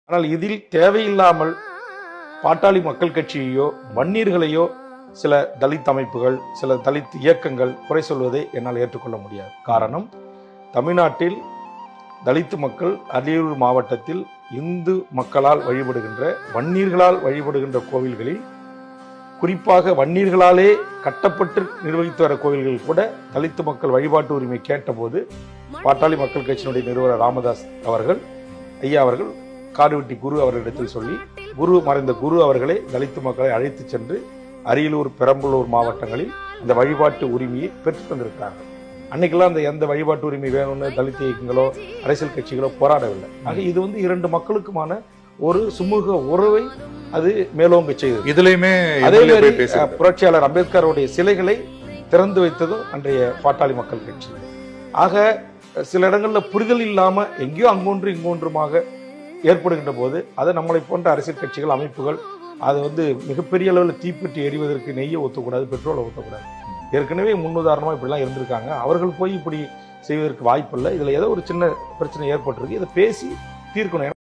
ஆனால் இதில் தேவையில்லாமல் பாட்டாளி மக்கள் கட்சியையோ வன்னியர்களையோ சில தலித் அமைப்புகள் சில தலித் இயக்கங்கள் குறை சொல்வதை என்னால் ஏற்றுக்கொள்ள முடியாது காரணம் தமிழ்நாட்டில் தலித்து மக்கள் அரியலூர் மாவட்டத்தில் இந்து மக்களால் வழிபடுகின்ற வன்னியர்களால் வழிபடுகின்ற கோவில்களில் குறிப்பாக வன்னியர்களாலே கட்டப்பட்டு நிர்வகித்து வர கோவில்கள் கூட தலித்து மக்கள் வழிபாட்டு உரிமை கேட்டபோது பாட்டாளி மக்கள் கட்சியினுடைய நிறுவனர் ராமதாஸ் அவர்கள் ஐயா அவர்கள் காடுவெட்டி குரு அவர்களிடத்தில் சொல்லி குரு மறைந்த குரு அவர்களே தலித்து மக்களை அழைத்து சென்று அரியலூர் பெரம்பலூர் மாவட்டங்களில் இந்த வழிபாட்டு உரிமையை பெற்று தந்திருக்கிறார்கள் அன்னைக்கெல்லாம் அந்த எந்த வழிபாட்டு உரிமை வேணும்னு தலித் இயக்கங்களோ அரசியல் கட்சிகளோ போராடவில்லை ஆக இது வந்து இரண்டு மக்களுக்குமான ஒரு சுமூக உறவை அது மேலோங்க செய்தது இதுலயுமே அதே MLA மாதிரி போய் பேசுறாரு. அஹ், புரட்சியாளர் அம்பேத்கருடைய சிலைகளை திறந்து வைத்ததும் அன்றைய பாட்டாளி மக்கள் கட்சி ஆக சில இடங்கள்ல புரிதல் இல்லாம எங்கேயோ அங்கொன்று இங்கொன்றுமாக ஏற்படுகின்ற போது அதை நம்மளை போன்ற அரசியல் கட்சிகள் அமைப்புகள் அது வந்து மிகப்பெரிய அளவில் தீப்பெட்டி எரிவதற்கு நெய்யை ஊற்றக்கூடாது பெட்ரோலை ஊற்றக்கூடாது ஏற்கனவே முன்னுதாரணமாக இப்படிலாம் இருந்திருக்காங்க அவர்கள் போய் இப்படி செய்வதற்கு வாய்ப்பில்லை இதில் ஏதோ ஒரு சின்ன பிரச்சனை ஏற்பட்டிருக்கு இதை பேசி தீர்க்கணும்